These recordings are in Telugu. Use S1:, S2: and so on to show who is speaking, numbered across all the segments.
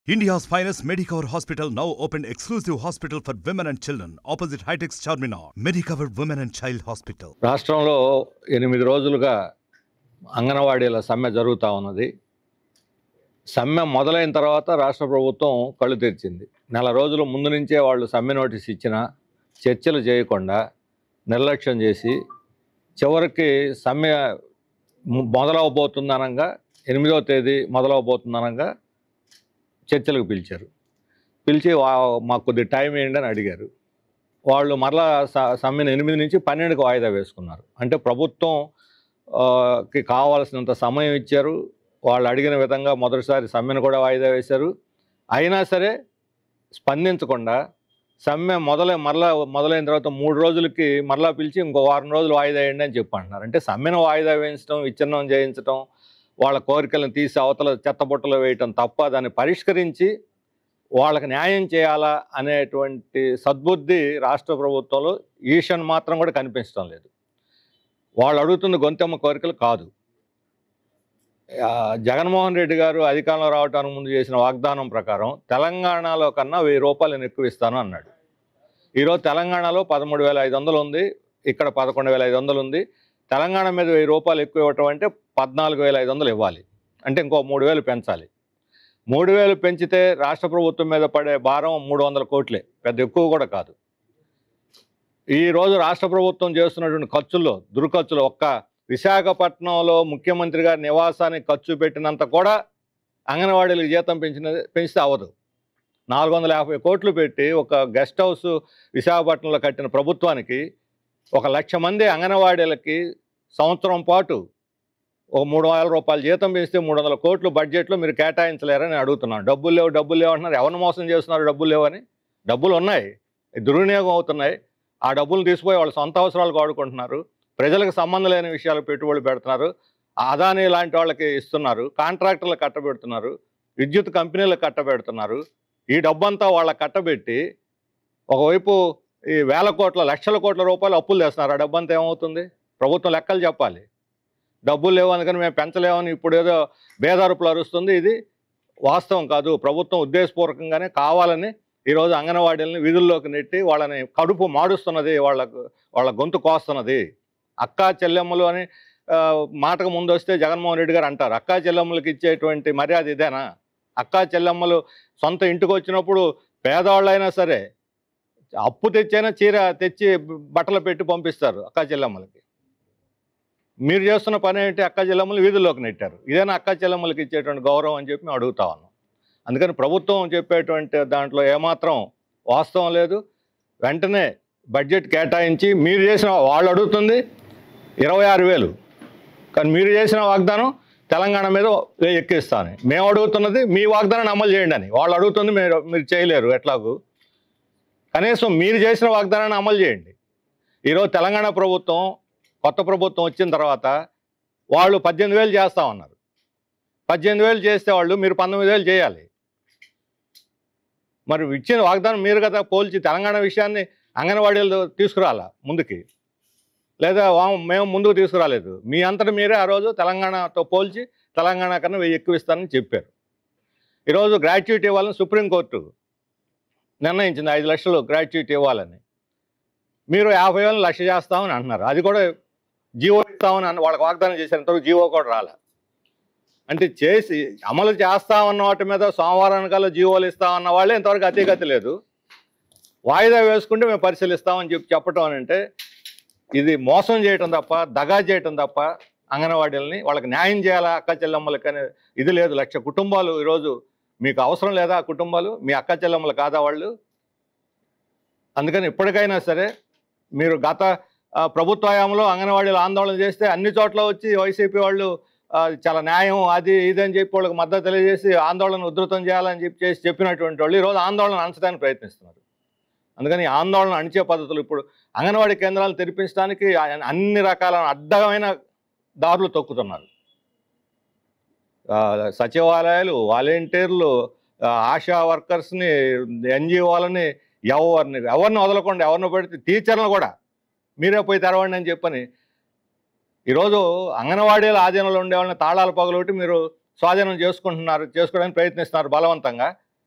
S1: India's finest Medicover Hospital now opened exclusive hospital for women and children opposite Hightex Charminar. Medicover Women and Child Hospital.
S2: రాష్ట్రంలో ఎనిమిది రోజులుగా అంగన్వాడీల సమ్మె జరుగుతూ ఉన్నది సమ్మె మొదలైన తర్వాత రాష్ట్ర ప్రభుత్వం కళ్ళు తెరిచింది నెల రోజుల ముందు నుంచే వాళ్ళు సమ్మె నోటీస్ ఇచ్చిన చర్చలు చేయకుండా నిర్లక్ష్యం చేసి చివరికి సమ్మె ము- మొదలవబోతుందనంగా ఎనిమిదవ తేదీ మొదలవబోతుందనంగా చర్చలకు పిలిచారు పిలిచి వా- మాకు కొద్ది టైం ఏంటి అని అడిగారు వాళ్ళు మరలా స- సమ్మెను ఎనిమిది నుంచి పన్నెండుకి వాయిదా వేసుకున్నారు అంటే ప్రభుత్వం ఆ, కి కావాల్సినంత సమయం ఇచ్చారు వాళ్ళు అడిగిన విధంగా మొదటిసారి సమ్మెను కూడా వాయిదా వేశారు అయినా సరే స్పందించకుండా సమ్మె మొదలై మరలా మొదలైన తర్వాత మూడు రోజులకి మరలా పిలిచి ఇంకో వారం రోజులు వాయిదా వేయండి అని చెప్పి అంటున్నారు అంటే సమ్మెను వాయిదా వేయించడం విచ్ఛిన్నం చేయించడం వాళ్ళ కోరికలను తీసి అవతల చెత్తబుట్టలో వేయటం తప్ప దాన్ని పరిష్కరించి వాళ్ళకి న్యాయం చేయాలా అనేటువంటి సద్బుద్ధి రాష్ట్ర ప్రభుత్వంలో ఈషన్ మాత్రం కూడా కనిపించడం లేదు వాళ్ళు అడుగుతున్న గొంతెమ్మ కోరికలు కాదు ఆ, జగన్మోహన్ రెడ్డి గారు అధికారంలో రావడానికి ముందు చేసిన వాగ్దానం ప్రకారం తెలంగాణలో కన్నా వెయ్యి రూపాయలు నేను ఎక్కువ ఇస్తాను అన్నాడు ఈరోజు తెలంగాణలో పదమూడు వేల ఐదు వందలు ఉంది ఇక్కడ పదకొండు వేల ఐదు వందలు ఉంది తెలంగాణ మీద వెయ్యి రూపాయలు ఎక్కువ ఇవ్వటం అంటే పద్నాలుగు వేల ఐదు వందలు ఇవ్వాలి అంటే ఇంకో మూడు వేలు పెంచాలి మూడు వేలు పెంచితే రాష్ట్ర ప్రభుత్వం మీద పడే భారం మూడు వందల కోట్లే పెద్ద ఎక్కువ కూడా కాదు ఈ రోజు రాష్ట్ర ప్రభుత్వం చేస్తున్నటువంటి ఖర్చుల్లో దుర్ఖర్చులు ఒక్క విశాఖపట్నంలో ముఖ్యమంత్రి గారి నివాసానికి ఖర్చు పెట్టినంత కూడా అంగన్వాడీలకు జీతం పెంచిన పెంచితే అవ్వదు నాలుగు వందల యాభై కోట్లు పెట్టి ఒక గెస్ట్ హౌస్ విశాఖపట్నంలో కట్టిన ప్రభుత్వానికి ఒక లక్ష మంది అంగన్వాడీలకి సంవత్సరం పాటు ఒక మూడు వేల రూపాయల జీతం పెంచితే మూడు వందల కోట్లు బడ్జెట్లో మీరు కేటాయించలేరని అడుగుతున్నాను డబ్బులు లేవు డబ్బులు లేవు అంటున్నారు ఎవరిని మోసం చేస్తున్నారు డబ్బులు లేవని డబ్బులు ఉన్నాయి దుర్వినియోగం అవుతున్నాయి ఆ డబ్బులు తీసుకుపోయి వాళ్ళ సొంత అవసరాలకు వాడుకుంటున్నారు ప్రజలకు సంబంధం లేని విషయాలు పెట్టుబడులు పెడుతున్నారు అదాని లాంటి వాళ్ళకి ఇస్తున్నారు కాంట్రాక్టర్లకు కట్టబెడుతున్నారు విద్యుత్ కంపెనీలకు కట్టబెడుతున్నారు ఈ డబ్బంతా వాళ్ళకి కట్టబెట్టి ఒకవైపు ఈ వేల కోట్ల లక్షల కోట్ల రూపాయలు అప్పులు తెస్తున్నారు ఆ డబ్బంతా ఏమవుతుంది ప్రభుత్వం లెక్కలు చెప్పాలి డబ్బులు లేవు అందుకని మేము పెంచలేమని ఇప్పుడు ఏదో బేదారుపులు అరుస్తుంది ఇది వాస్తవం కాదు ప్రభుత్వం ఉద్దేశపూర్వకంగానే కావాలని ఈరోజు అంగన్వాడీలని వీధుల్లోకి నెట్టి వాళ్ళని కడుపు మాడుస్తున్నది వాళ్ళకు వాళ్ళ గొంతు కోస్తున్నది అక్కా చెల్లెమ్మలు అని ఆ, మాటకు ముందు వస్తే జగన్మోహన్ రెడ్డి గారు అంటారు అక్కా చెల్లెమ్మలకి ఇచ్చేటువంటి మర్యాద ఇదేనా అక్కా చెల్లెమ్మలు సొంత ఇంటికి వచ్చినప్పుడు పేదవాళ్ళైనా సరే అప్పు తెచ్చైనా చీర తెచ్చి బట్టలు పెట్టి పంపిస్తారు అక్కా చెల్లెమ్మలకి మీరు చేస్తున్న పని ఏంటి అక్క చెల్లెమ్మలు వీధుల్లోకి నెట్టారు ఇదేనా అక్క చెల్లెమ్మలకి ఇచ్చేటువంటి గౌరవం అని చెప్పి మేము అడుగుతా ఉన్నాం అందుకని ప్రభుత్వం చెప్పేటువంటి దాంట్లో ఏమాత్రం వాస్తవం లేదు వెంటనే బడ్జెట్ కేటాయించి మీరు చేసిన వాళ్ళు అడుగుతుంది ఇరవై ఆరు వేలు కానీ మీరు చేసిన వాగ్దానం తెలంగాణ మీద ఎక్కిస్తాను మేము అడుగుతున్నది మీ వాగ్దానాన్ని అమలు చేయండి అని వాళ్ళు అడుగుతుంది మీరు మీరు చేయలేరు ఎట్లాగూ కనీసం మీరు చేసిన వాగ్దానాన్ని అమలు చేయండి ఈరోజు తెలంగాణ ప్రభుత్వం కొత్త ప్రభుత్వం వచ్చిన తర్వాత వాళ్ళు పద్దెనిమిది వేలు చేస్తామన్నారు పద్దెనిమిది వేలు చేస్తే వాళ్ళు మీరు పంతొమ్మిది వేలు చేయాలి మరి ఇచ్చిన వాగ్దానం మీరు కదా పోల్చి తెలంగాణ విషయాన్ని అంగన్వాడీలు తీసుకురాలా ముందుకి లేదా వా- మేము ముందుకు తీసుకురాలేదు మీ అంతటా మీరే ఆ రోజు తెలంగాణతో పోల్చి తెలంగాణ కన్నా వెయ్యి ఎక్కువ ఇస్తానని చెప్పారు ఈరోజు గ్రాట్యుటీ ఇవ్వాలని సుప్రీంకోర్టు నిర్ణయించింది ఐదు లక్షలు గ్రాట్యుటీ ఇవ్వాలని మీరు యాభై వేలు లక్ష చేస్తామని అంటున్నారు అది కూడా జీవో ఇస్తామని అన్న వాళ్ళకి వాగ్దానం చేసేంతవరకు జీవో కూడా రాలే అంటే చేసి అమలు చేస్తామన్న వాటి మీద సోమవారానికల్లా జీవోలు ఇస్తామన్న వాళ్ళే ఇంతవరకు అతిగతి లేదు వాయిదా వేసుకుంటే మేము పరిశీలిస్తామని చెప్పి చెప్పటం అని అంటే ఇది మోసం చేయటం తప్ప దగా చేయటం తప్ప అంగన్వాడీలని వాళ్ళకి న్యాయం చేయాలా అక్క చెల్లెమ్మలకి అనే ఇది లేదు లక్ష కుటుంబాలు ఈరోజు మీకు అవసరం లేదా ఆ కుటుంబాలు మీ అక్క చెల్లెమ్మలు కాదా వాళ్ళు అందుకని ఇప్పటికైనా సరే మీరు గత ఆ, ప్రభుత్వ హయాంలో అంగన్వాడీలు ఆందోళన చేస్తే అన్ని చోట్ల వచ్చి వైసీపీ వాళ్ళు ఆ, చాలా న్యాయం అది ఇది అని చెప్పి వాళ్ళకి మద్దతు తెలియజేసి ఆందోళన ఉధృతం చేయాలని చెప్పి చేసి చెప్పినటువంటి వాళ్ళు ఈరోజు ఆందోళన అణచడానికి ప్రయత్నిస్తున్నారు అందుకని ఈ ఆందోళన అణిచే పద్ధతులు ఇప్పుడు అంగన్వాడీ కేంద్రాలు తెరిపించడానికి అ- అన్ని రకాల అడ్డమైన దారులు తొక్కుతున్నారు ఆ, సచివాలయాలు వాలంటీర్లు ఆ, ఆశా వర్కర్స్ని ఎన్జిఓలని ఎవరిని ఎవరిని వదలకుండా ఎవరిని పెడితే టీచర్లను కూడా మీరే పోయి తెరవండి అని చెప్పని ఈరోజు అంగన్వాడీల ఆధీనంలో ఉండే వాళ్ళని తాళాలు పగలొట్టి మీరు స్వాధీనం చేసుకుంటున్నారు చేసుకోవడానికి ప్రయత్నిస్తున్నారు బలవంతంగా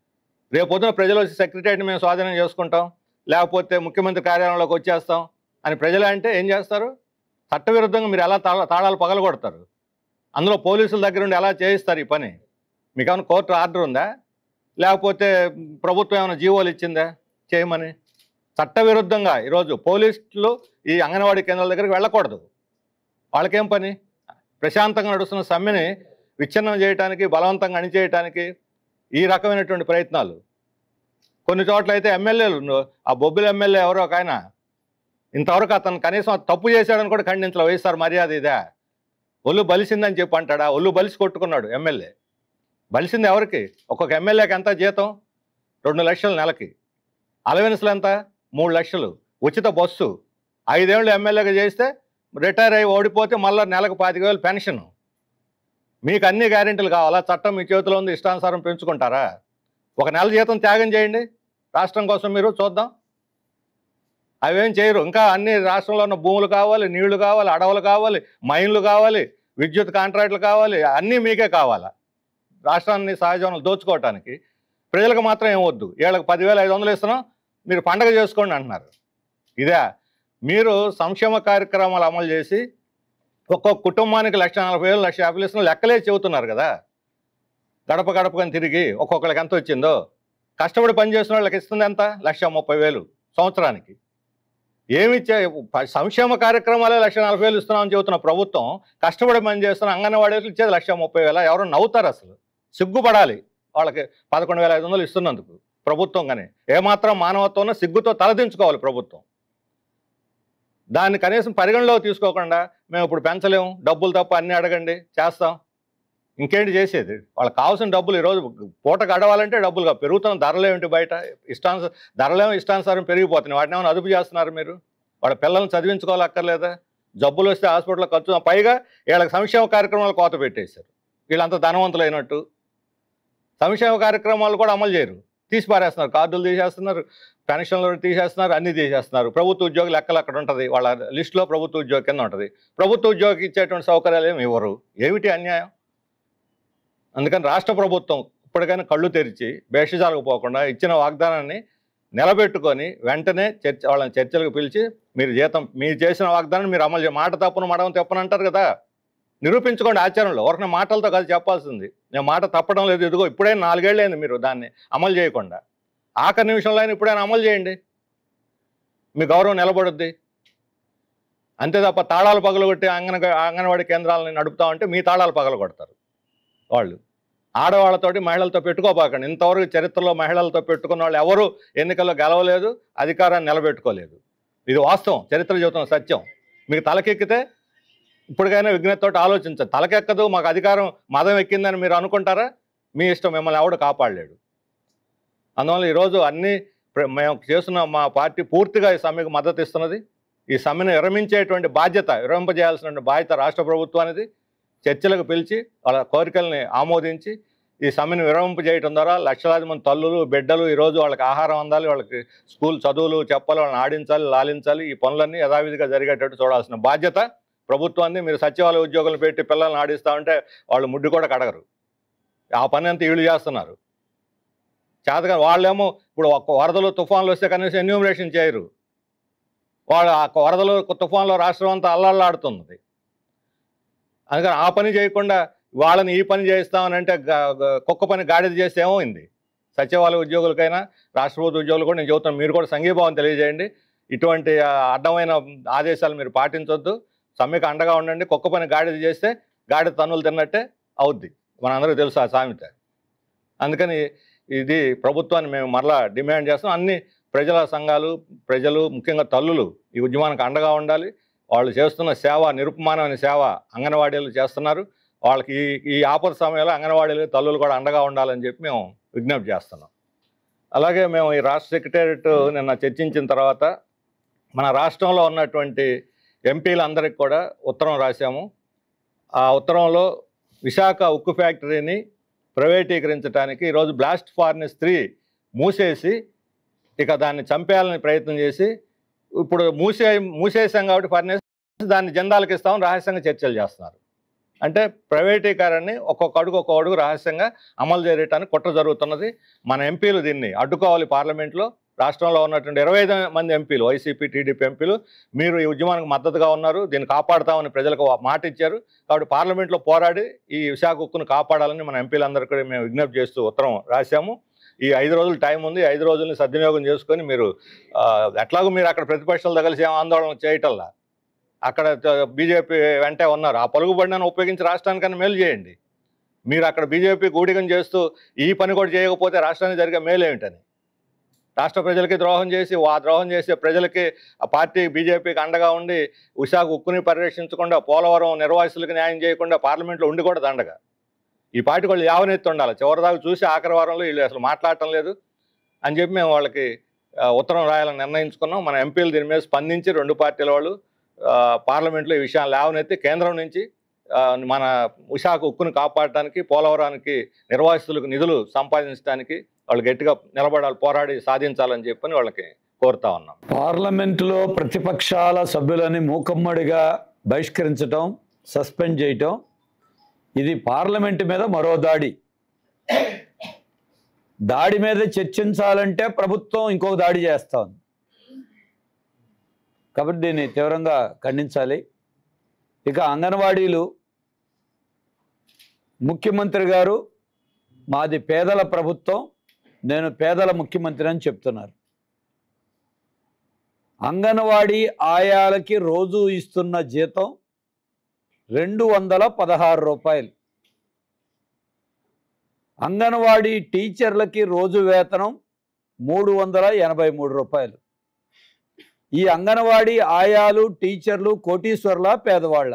S2: రేపు పొద్దున ప్రజలు వచ్చి సెక్రటరీని మేము స్వాధీనం చేసుకుంటాం లేకపోతే ముఖ్యమంత్రి కార్యాలయంలోకి వచ్చేస్తాం అని ప్రజలు అంటే ఏం చేస్తారు చట్టవిరుద్ధంగా మీరు ఎలా తాళ తాళాలు పగలగొడతారు అందులో పోలీసుల దగ్గర నుండి ఎలా చేయిస్తారు ఈ పని మీకు ఏమైనా కోర్టు ఆర్డర్ ఉందా లేకపోతే ప్రభుత్వం ఏమైనా జీవోలు ఇచ్చిందా చేయమని చట్టవిరుద్ధంగా ఈరోజు పోలీసులు ఈ అంగన్వాడీ కేంద్రాల దగ్గరికి వెళ్ళకూడదు వాళ్ళకేం పని ప్రశాంతంగా నడుస్తున్న సమ్మెని విచ్ఛిన్నం చేయడానికి బలవంతంగా అణిచేయటానికి ఈ రకమైనటువంటి ప్రయత్నాలు కొన్ని చోట్ల అయితే ఎమ్మెల్యేలు ఆ బొబ్బిలి ఎమ్మెల్యే ఎవరో ఒక ఆయన ఇంతవరకు అతను కనీసం తప్పు చేశాడని కూడా ఖండించలే వైఎస్ఆర్ మర్యాద ఇదే ఒళ్ళు బలిసిందని చెప్పి అంటాడా ఒళ్ళు బలిసి కొట్టుకున్నాడు ఎమ్మెల్యే బలిసింది ఎవరికి ఒక్కొక్క ఎమ్మెల్యేకి ఎంత జీతం రెండు లక్షలు నెలకి అలవెన్స్లు ఎంత మూడు లక్షలు ఉచిత బస్సు ఐదేళ్ళు ఎమ్మెల్యేగా చేస్తే రిటైర్ అయ్యి ఓడిపోతే మళ్ళీ నెలకు పాతిక వేలు పెన్షన్ మీకు అన్ని గ్యారెంటీలు కావాలా చట్టం మీ చేతిలో ఉంది ఇష్టానుసారం పెంచుకుంటారా ఒక నెల జీతం త్యాగం చేయండి రాష్ట్రం కోసం మీరు చూద్దాం అవేం చేయరు ఇంకా అన్ని రాష్ట్రంలో ఉన్న భూములు కావాలి నీళ్లు కావాలి అడవులు కావాలి మైన్లు కావాలి విద్యుత్ కాంట్రాక్టులు కావాలి అన్నీ మీకే కావాలా రాష్ట్రాన్ని సహజ వనరులు దోచుకోవటానికి ప్రజలకు మాత్రం ఏం వద్దు ఏళ్ళకి పదివేల ఐదు వందలు ఇస్తున్నాం మీరు పండగ చేసుకోండి అంటున్నారు ఇదే మీరు సంక్షేమ కార్యక్రమాలు అమలు చేసి ఒక్కొక్క కుటుంబానికి లక్ష నలభై వేలు లక్ష యాభై ఇస్తున్న లెక్కలే చెబుతున్నారు కదా గడప గడపకని తిరిగి ఒక్కొక్కరికి ఎంత వచ్చిందో కష్టపడి పనిచేసిన వాళ్ళకి ఇస్తుంది ఎంత లక్ష ముప్పై వేలు సంవత్సరానికి ఏమి ఇచ్చే ప- సంక్షేమ కార్యక్రమాలే లక్ష నలభై వేలు ఇస్తున్నామని చెబుతున్న ప్రభుత్వం కష్టపడి పని చేస్తున్న అంగన్వాడీలకు ఇచ్చేది లక్ష ముప్పై వేల ఎవరు నవ్వుతారు అసలు సిగ్గుపడాలి వాళ్ళకి పదకొండు వేల ఐదు వందలు ఇస్తున్నందుకు ప్రభుత్వం కానీ ఏమాత్రం మానవత్వం సిగ్గుతో తలదించుకోవాలి ప్రభుత్వం దాన్ని కనీసం పరిగణలో తీసుకోకుండా మేము ఇప్పుడు పెంచలేము డబ్బులు తప్ప అన్నీ అడగండి చేస్తాం ఇంకేంటి చేసేది వాళ్ళకి కావాల్సిన డబ్బులు ఈరోజు పూట గడవాలంటే డబ్బులు కావు. పెరుగుతున్న ధరలు ఏమిటి బయట ఇష్టానుస ధరలేమో ఇష్టానుసారం పెరిగిపోతున్నాయి వాటిని ఏమైనా అదుపు చేస్తున్నారు మీరు వాళ్ళ పిల్లల్ని చదివించుకోవాలక్కర్లేదా జబ్బులు వస్తే హాస్పిటల్లో ఖర్చు పైగా వీళ్ళకి సంక్షేమ కార్యక్రమాలు కోత పెట్టేశారు వీళ్ళంతా ధనవంతులైనట్టు సంక్షేమ కార్యక్రమాలు కూడా అమలు చేయరు తీసి పారేస్తున్నారు కార్డులు తీసేస్తున్నారు పెన్షన్లు తీసేస్తున్నారు అన్నీ తీసేస్తున్నారు ప్రభుత్వ ఉద్యోగి లెక్కలు అక్కడ ఉంటుంది వాళ్ళ లిస్టులో ప్రభుత్వ ఉద్యోగి కింద ఉంటుంది ప్రభుత్వ ఉద్యోగికి ఇచ్చేటువంటి సౌకర్యాలు ఏమి ఇవ్వరు ఏమిటి అన్యాయం అందుకని రాష్ట్ర ప్రభుత్వం ఇప్పటికైనా కళ్ళు తెరిచి భేషజాలకు పోకుండా ఇచ్చిన వాగ్దానాన్ని నిలబెట్టుకొని వెంటనే చర్చ వాళ్ళని చర్చలకు పిలిచి మీరు జీతం మీరు చేసిన వాగ్దానం మీరు అమలు చేయ మాట తప్పును మడమ తప్పను అంటారు కదా నిరూపించుకోండి ఆచరణలో ఒకరిని మాటలతో కాదు చెప్పాల్సింది నేను మాట తప్పడం లేదు ఇదిగో ఇప్పుడే నాలుగేళ్ళైంది మీరు దాన్ని అమలు చేయకుండా ఆఖరి నిమిషంలో అయినా ఇప్పుడైనా అమలు చేయండి మీ గౌరవం నిలబడుద్ది అంతే తప్ప తాళాలు పగలగొట్టి అంగన అంగన్వాడీ కేంద్రాలని నడుపుతామంటే మీ తాళాలు పగలగొడతారు వాళ్ళు ఆడవాళ్ళతోటి మహిళలతో పెట్టుకోబాకండి ఇంతవరకు చరిత్రలో మహిళలతో పెట్టుకున్న వాళ్ళు ఎవరు ఎన్నికల్లో గెలవలేదు అధికారాన్ని నిలబెట్టుకోలేదు ఇది వాస్తవం చరిత్ర చెబుతున్న సత్యం మీకు తలకెక్కితే ఇప్పటికైనా విజ్ఞతతో ఆలోచించండి తలకెక్కదు మాకు అధికారం మదం ఎక్కిందని మీరు అనుకుంటారా మీ ఇష్టం మిమ్మల్ని ఎవడు కాపాడలేడు అందువల్ల ఈరోజు అన్ని ప్ర- మేము చేస్తున్న మా పార్టీ పూర్తిగా ఈ సమ్మెకు మద్దతు ఇస్తున్నది ఈ సమ్మెను విరమించేటువంటి బాధ్యత విరమింపజేయాల్సిన బాధ్యత రాష్ట్ర ప్రభుత్వానిది చర్చలకు పిలిచి వాళ్ళ కోరికల్ని ఆమోదించి ఈ సమ్మెను విరమింపజేయడం ద్వారా లక్షలాది మంది తల్లులు బిడ్డలు ఈరోజు వాళ్ళకి ఆహారం అందాలి వాళ్ళకి స్కూల్ చదువులు చెప్పాలి వాళ్ళని ఆడించాలి లాలించాలి ఈ పనులన్నీ యథావిధిగా జరిగేటట్టు చూడాల్సిన బాధ్యత ప్రభుత్వాన్ని మీరు సచివాలయ ఉద్యోగులు పెట్టి పిల్లల్ని ఆడిస్తా ఉంటే వాళ్ళు ముడ్డు కూడా కడగరు ఆ పని అంతా వీళ్ళు చేస్తున్నారు చేతగా వాళ్ళేమో ఇప్పుడు ఒక్క వరదలు తుఫాన్లు వస్తే కనీసం ఎన్యూమరేషన్ చేయరు వాళ్ళు ఆ వరదలు తుఫాన్లో రాష్ట్రం అంతా అల్లల్లాడుతున్నది అందుకని ఆ పని చేయకుండా వాళ్ళని ఈ పని చేయిస్తామని అంటే గ- గ- కుక్క పని గాడిద చేస్తే ఏమైంది సచివాలయ ఉద్యోగులకైనా రాష్ట్ర ప్రభుత్వ ఉద్యోగులు కూడా నేను చెబుతాను మీరు కూడా సంఘీభావం తెలియజేయండి ఇటువంటి ఆ, అడ్డమైన ఆదేశాలు మీరు పాటించొద్దు సమ్మెకు అండగా ఉండండి కుక్క పని గాడిద చేస్తే గాడిద తన్నులు తిన్నట్టే అవుద్ది మనందరికీ తెలుసు ఆ సామెత అందుకని ఇది ప్రభుత్వాన్ని మేము మరలా డిమాండ్ చేస్తాం అన్ని ప్రజల సంఘాలు ప్రజలు ముఖ్యంగా తల్లులు ఈ ఉద్యమానికి అండగా ఉండాలి వాళ్ళు చేస్తున్న సేవ నిరుపమానమైన సేవ అంగన్వాడీలు చేస్తున్నారు వాళ్ళకి ఈ ఈ ఆపద సమయంలో అంగన్వాడీలు తల్లులు కూడా అండగా ఉండాలని చెప్పి మేము విజ్ఞప్తి చేస్తున్నాం అలాగే మేము ఈ రాష్ట్ర సెక్రటేరియట్ నిన్న చర్చించిన తర్వాత మన రాష్ట్రంలో ఉన్నటువంటి ఎంపీలందరికీ కూడా ఉత్తరం రాశాము ఆ ఉత్తరంలో విశాఖ ఉక్కు ఫ్యాక్టరీని ప్రైవేటీకరించడానికి ఈరోజు బ్లాస్ట్ ఫార్నెస్ త్రీ మూసేసి ఇక దాన్ని చంపేయాలని ప్రయత్నం చేసి ఇప్పుడు మూసే మూసేసాం కాబట్టి ఫర్నేస్ దాన్ని జెండాలకు ఇస్తామని రహస్యంగా చర్చలు చేస్తున్నారు అంటే ప్రైవేటీకరణని ఒక్కొక్క అడుగు ఒక్కొక్క అడుగు రహస్యంగా అమలు చేయడానికి కుట్ర జరుగుతున్నది మన ఎంపీలు దీన్ని అడ్డుకోవాలి పార్లమెంట్లో రాష్ట్రంలో ఉన్నటువంటి ఇరవై ఐదు మంది ఎంపీలు వైసీపీ టీడీపీ ఎంపీలు మీరు ఈ ఉద్యమానికి మద్దతుగా ఉన్నారు దీన్ని కాపాడుతామని ప్రజలకు మాట ఇచ్చారు కాబట్టి పార్లమెంట్లో పోరాడి ఈ విశాఖ ఉక్కును కాపాడాలని మన ఎంపీలందరికీ కూడా మేము విజ్ఞప్తి చేస్తూ ఉత్తరం రాశాము ఈ ఐదు రోజులు టైం ఉంది ఈ ఐదు రోజుల్ని సద్వినియోగం చేసుకొని మీరు ఆ, ఎట్లాగో మీరు అక్కడ ప్రతిపక్షాలతో కలిసి ఏం ఆందోళన చేయటంలా అక్కడ బీజేపీ వెంటే ఉన్నారు ఆ పలుకుబడిని ఉపయోగించి రాష్ట్రానికన్నా మేలు చేయండి మీరు అక్కడ బీజేపీ గూడిగం చేస్తూ ఈ పని కూడా చేయకపోతే రాష్ట్రానికి జరిగే మేలు ఏమిటని రాష్ట్ర ప్రజలకి ద్రోహం చేసి ఆ ద్రోహం చేసే ప్రజలకి ఆ పార్టీ బీజేపీకి అండగా ఉండి విశాఖ ఉక్కుని పరిరక్షించకుండా పోలవరం నిర్వాసితులకు న్యాయం చేయకుండా పార్లమెంట్లో ఉండి కూడా దండగా ఈ పార్టీ వాళ్ళు యావనెత్తి ఉండాలి చివరిదాకా చూసి ఆఖరి వారంలో వీళ్ళు అసలు మాట్లాడటం లేదు అని చెప్పి మేము వాళ్ళకి ఆ, ఉత్తరం రాయాలని నిర్ణయించుకున్నాం మన ఎంపీలు దీని మీద స్పందించి రెండు పార్టీల వాళ్ళు ఆ, పార్లమెంట్లో ఈ విషయాన్ని లేవనెత్తి కేంద్రం నుంచి ఆ, మన విశాఖ ఉక్కును కాపాడటానికి పోలవరానికి నిర్వాసితులకు నిధులు సంపాదించడానికి వాళ్ళు గట్టిగా నిలబడాలి పోరాడి సాధించాలని చెప్పని వాళ్ళకి కోరుతా ఉన్నాం
S3: పార్లమెంటులో ప్రతిపక్షాల సభ్యులని మూకమ్మడిగా బహిష్కరించటం సస్పెండ్ చేయటం ఇది పార్లమెంటు మీద మరో దాడి దాడి మీద చర్చించాలంటే ప్రభుత్వం ఇంకొక దాడి చేస్తా ఉంది కాబట్టి దీన్ని తీవ్రంగా ఖండించాలి ఇక అంగన్వాడీలు ముఖ్యమంత్రి గారు మాది పేదల ప్రభుత్వం నేను పేదల ముఖ్యమంత్రి అని చెప్తున్నారు అంగన్వాడీ ఆయాలకి రోజు ఇస్తున్న జీతం రెండు వందల పదహారు రూపాయలు అంగన్వాడీ టీచర్లకి రోజు వేతనం మూడు వందల ఎనభై మూడు రూపాయలు ఈ అంగన్వాడీ ఆయాలు టీచర్లు కోటీశ్వర్ల పేదవాళ్ళ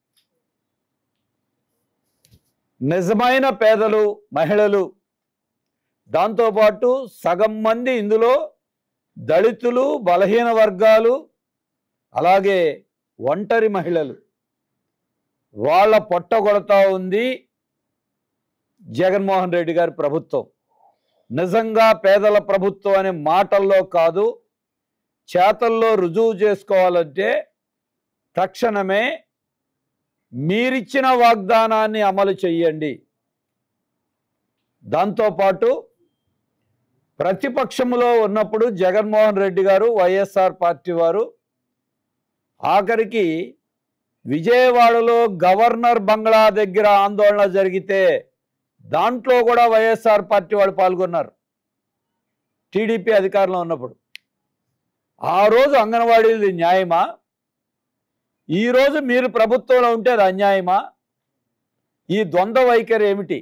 S3: నిజమైన పేదలు మహిళలు దాంతోపాటు సగం మంది ఇందులో దళితులు బలహీన వర్గాలు అలాగే ఒంటరి మహిళలు వాళ్ళ పొట్ట కొడతా ఉంది జగన్మోహన్ రెడ్డి గారి ప్రభుత్వం నిజంగా పేదల ప్రభుత్వం అనే మాటల్లో కాదు చేతల్లో రుజువు చేసుకోవాలంటే తక్షణమే మీరిచ్చిన వాగ్దానాన్ని అమలు చెయ్యండి దాంతోపాటు ప్రతిపక్షంలో ఉన్నప్పుడు జగన్మోహన్ రెడ్డి గారు వైఎస్ఆర్ పార్టీ వారు ఆఖరికి విజయవాడలో గవర్నర్ బంగ్లా దగ్గర ఆందోళన జరిగితే దాంట్లో కూడా వైఎస్ఆర్ పార్టీ వాళ్ళు పాల్గొన్నారు టీడీపీ అధికారంలో ఉన్నప్పుడు ఆ రోజు అంగన్వాడీది న్యాయమా ఈరోజు మీరు ప్రభుత్వంలో ఉంటే అది అన్యాయమా ఈ ద్వంద్వ వైఖరి ఏమిటి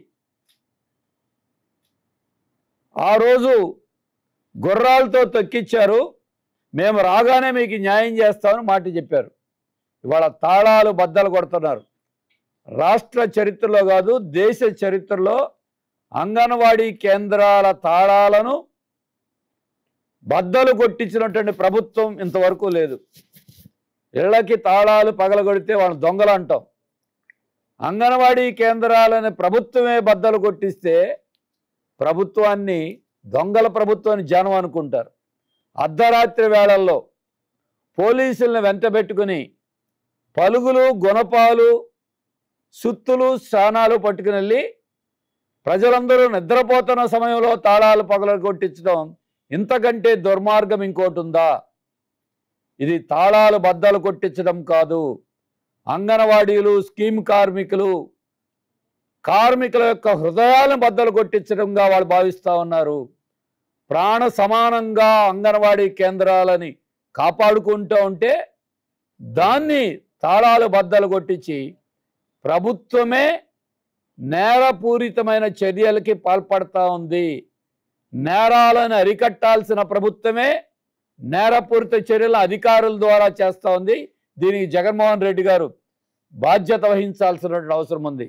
S3: ఆ రోజు గుర్రాలతో తొక్కిచ్చారు మేము రాగానే మీకు న్యాయం చేస్తామని మాట చెప్పారు ఇవాళ తాళాలు బద్దలు కొడుతున్నారు రాష్ట్ర చరిత్రలో కాదు దేశ చరిత్రలో అంగన్వాడీ కేంద్రాల తాళాలను బద్దలు కొట్టించినటువంటి ప్రభుత్వం ఇంతవరకు లేదు ఇళ్ళకి తాళాలు పగలగొడితే వాళ్ళ దొంగలు అంటాం అంగన్వాడీ కేంద్రాలని ప్రభుత్వమే బద్దలు కొట్టిస్తే ప్రభుత్వాన్ని దొంగల ప్రభుత్వాన్ని జనం అనుకుంటారు అర్ధరాత్రి వేళల్లో పోలీసులను వెంటబెట్టుకుని పలుగులు గుణపాలు సుత్తులు స్నానాలు పట్టుకుని వెళ్ళి ప్రజలందరూ నిద్రపోతున్న సమయంలో తాళాలు పగల కొట్టించడం ఇంతకంటే దుర్మార్గం ఇంకోటి ఉందా ఇది తాళాలు బద్దలు కొట్టించడం కాదు అంగన్వాడీలు స్కీమ్ కార్మికులు కార్మికుల యొక్క హృదయాలను బద్దలు కొట్టించడంగా వాళ్ళు భావిస్తూ ఉన్నారు ప్రాణ సమానంగా అంగన్వాడీ కేంద్రాలని కాపాడుకుంటూ ఉంటే దాన్ని తాళాలు బద్దలు కొట్టించి ప్రభుత్వమే నేరపూరితమైన చర్యలకి పాల్పడతా ఉంది నేరాలను అరికట్టాల్సిన ప్రభుత్వమే నేరపూరిత చర్యల అధికారుల ద్వారా చేస్తూ ఉంది దీనికి జగన్మోహన్ రెడ్డి గారు బాధ్యత వహించాల్సినటువంటి అవసరం ఉంది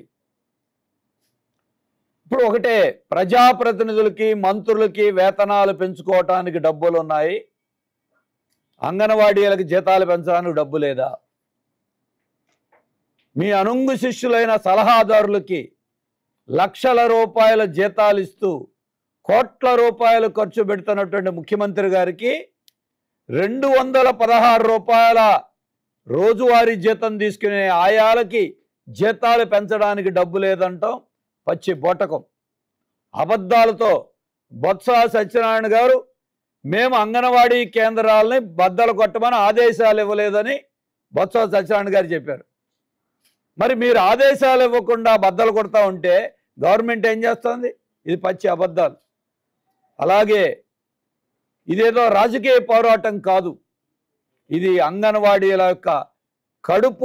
S3: ఇప్పుడు ఒకటే ప్రజాప్రతినిధులకి మంత్రులకి వేతనాలు పెంచుకోవటానికి డబ్బులు ఉన్నాయి అంగన్వాడీలకు జీతాలు పెంచడానికి డబ్బు లేదా మీ అనుంగు శిష్యులైన సలహాదారులకి లక్షల రూపాయల జీతాలు ఇస్తూ కోట్ల రూపాయలు ఖర్చు పెడుతున్నటువంటి ముఖ్యమంత్రి గారికి రెండు వందల పదహారు రూపాయల రోజువారీ జీతం తీసుకునే ఆయాలకి జీతాలు పెంచడానికి డబ్బు లేదంటాం పచ్చి బొటకం అబద్ధాలతో బొత్స సత్యనారాయణ గారు మేము అంగన్వాడీ కేంద్రాలని బద్దలు కొట్టమని ఆదేశాలు ఇవ్వలేదని బొత్స సత్యనారాయణ గారు చెప్పారు మరి మీరు ఆదేశాలు ఇవ్వకుండా బద్దలు కొడతా ఉంటే గవర్నమెంట్ ఏం చేస్తుంది ఇది పచ్చి అబద్ధాలు అలాగే ఇదేదో రాజకీయ పోరాటం కాదు ఇది అంగన్వాడీల యొక్క కడుపు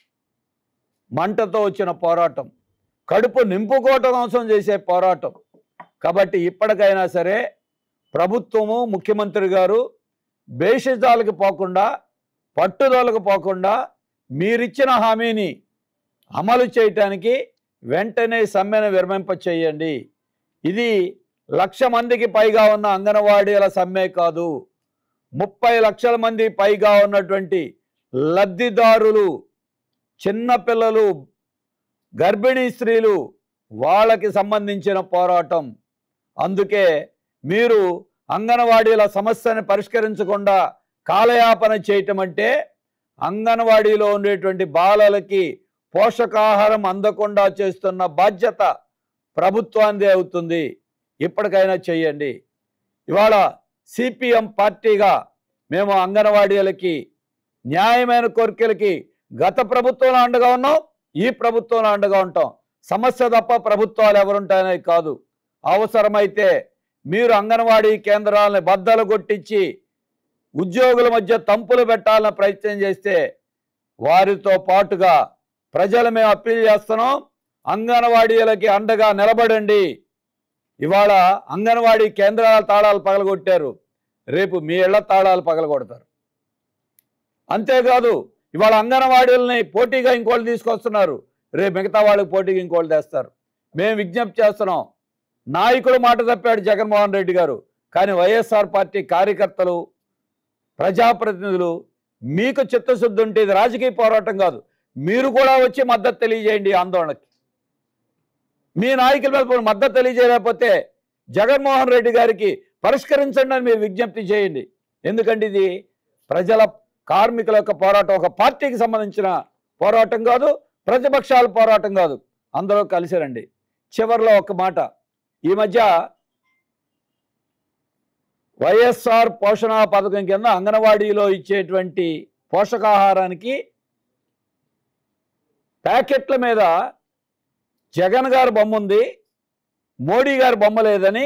S3: మంటతో వచ్చిన పోరాటం కడుపు నింపుకోవటం కోసం చేసే పోరాటం కాబట్టి ఇప్పటికైనా సరే ప్రభుత్వము ముఖ్యమంత్రి గారు బేషిజాలకు పోకుండా పట్టుదలకు పోకుండా మీరిచ్చిన హామీని అమలు చేయటానికి వెంటనే సమ్మెను విరమింప చేయండి ఇది లక్ష మందికి పైగా ఉన్న అంగన్వాడీల సమ్మె కాదు ముప్పై లక్షల మంది పైగా ఉన్నటువంటి లబ్ధిదారులు చిన్నపిల్లలు గర్భిణీ స్త్రీలు వాళ్ళకి సంబంధించిన పోరాటం అందుకే మీరు అంగన్వాడీల సమస్యను పరిష్కరించకుండా కాలయాపన చేయటం అంటే అంగన్వాడీలో ఉండేటువంటి బాలలకి పోషకాహారం అందకుండా చేస్తున్న బాధ్యత ప్రభుత్వాందే అవుతుంది ఇప్పటికైనా చేయండి ఇవాళ సిపిఎం పార్టీగా మేము అంగన్వాడీలకి న్యాయమైన కోరికలకి గత ప్రభుత్వంలో అండగా ఉన్నాం ఈ ప్రభుత్వంలో అండగా ఉంటాం సమస్య తప్ప ప్రభుత్వాలు ఎవరుంటాయనేది కాదు అవసరమైతే మీరు అంగన్వాడీ కేంద్రాలను బద్దలు కొట్టించి ఉద్యోగుల మధ్య తంపులు పెట్టాలని ప్రయత్నం చేస్తే వారితో పాటుగా ప్రజలు మేము అప్పీల్ చేస్తున్నాం అంగన్వాడీలకి అండగా నిలబడండి ఇవాళ అంగన్వాడీ కేంద్రాల తాళాలు పగలగొట్టారు రేపు మీ ఇళ్ల తాళాలు పగలగొడతారు అంతేకాదు ఇవాళ అంగన్వాడీలని పోటీగా ఇంకోళ్ళు తీసుకొస్తున్నారు రేపు మిగతా వాళ్ళకి పోటీగా ఇంకోళ్ళు తెస్తారు మేము విజ్ఞప్తి చేస్తున్నాం నాయకుడు మాట తప్పాడు జగన్మోహన్ రెడ్డి గారు కానీ వైఎస్ఆర్ పార్టీ కార్యకర్తలు ప్రజాప్రతినిధులు మీకు చిత్తశుద్ధి ఉంటే ఇది రాజకీయ పోరాటం కాదు మీరు కూడా వచ్చి మద్దతు తెలియజేయండి ఈ ఆందోళనకి మీ నాయకుల మీద పోయి మద్దతు తెలియజేయలేకపోతే జగన్మోహన్ రెడ్డి గారికి పరిష్కరించండి అని మీరు విజ్ఞప్తి చేయండి ఎందుకంటే ఇది ప్రజల కార్మికుల యొక్క పోరాటం ఒక పార్టీకి సంబంధించిన పోరాటం కాదు ప్రతిపక్షాల పోరాటం కాదు అందరూ కలిసి రండి చివరిలో ఒక మాట ఈ మధ్య వైఎస్ఆర్ పోషణ పథకం కింద అంగన్వాడీలో ఇచ్చేటువంటి పోషకాహారానికి ప్యాకెట్ల మీద జగన్ గారి బొమ్మ ఉంది మోడీ గారి బొమ్మ లేదని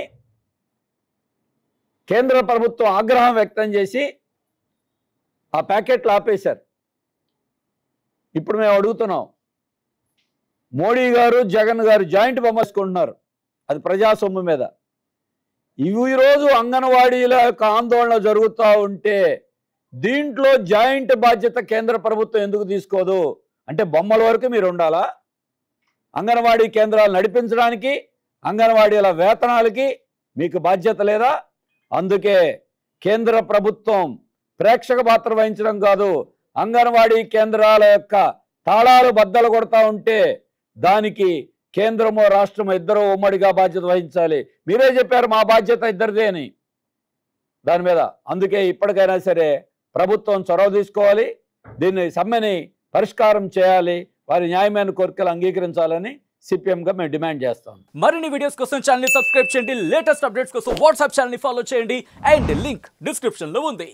S3: కేంద్ర ప్రభుత్వం ఆగ్రహం వ్యక్తం చేసి ఆ ప్యాకెట్లు ఆపేశారు ఇప్పుడు మేము అడుగుతున్నాం మోడీ గారు జగన్ గారు జాయింట్ బొమ్మ వేసుకుంటున్నారు అది ప్రజా సొమ్ము మీద ఇవి ఈరోజు అంగన్వాడీల యొక్క ఆందోళన జరుగుతూ ఉంటే దీంట్లో జాయింట్ బాధ్యత కేంద్ర ప్రభుత్వం ఎందుకు తీసుకోదు అంటే బొమ్మల వరకు మీరు ఉండాలా అంగన్వాడీ కేంద్రాలు నడిపించడానికి అంగన్వాడీల వేతనాలకి మీకు బాధ్యత లేదా అందుకే కేంద్ర ప్రభుత్వం ప్రేక్షక పాత్ర వహించడం కాదు అంగన్వాడీ కేంద్రాల యొక్క తాళాలు బద్దలు కొడతా ఉంటే దానికి కేంద్రమో రాష్ట్రమో ఇద్దరు ఉమ్మడిగా బాధ్యత వహించాలి మీరే చెప్పారు మా బాధ్యత ఇద్దరిదే అని దాని మీద అందుకే ఇప్పటికైనా సరే ప్రభుత్వం చొరవ తీసుకోవాలి దీన్ని సమ్మెని పరిష్కారం చేయాలి వారి న్యాయమైన కోరికలు అంగీకరించాలని సిపిఎంగా మేము డిమాండ్ చేస్తాం
S4: మరిన్ని వీడియోస్ కోసం ఛానల్ సబ్స్క్రైబ్ చేయండి లేటెస్ట్ అప్డేట్స్ కోసం వాట్సాప్ ఛానల్ ఫాలో చేయండి అండ్ లింక్ డిస్క్రిప్షన్ లో ఉంది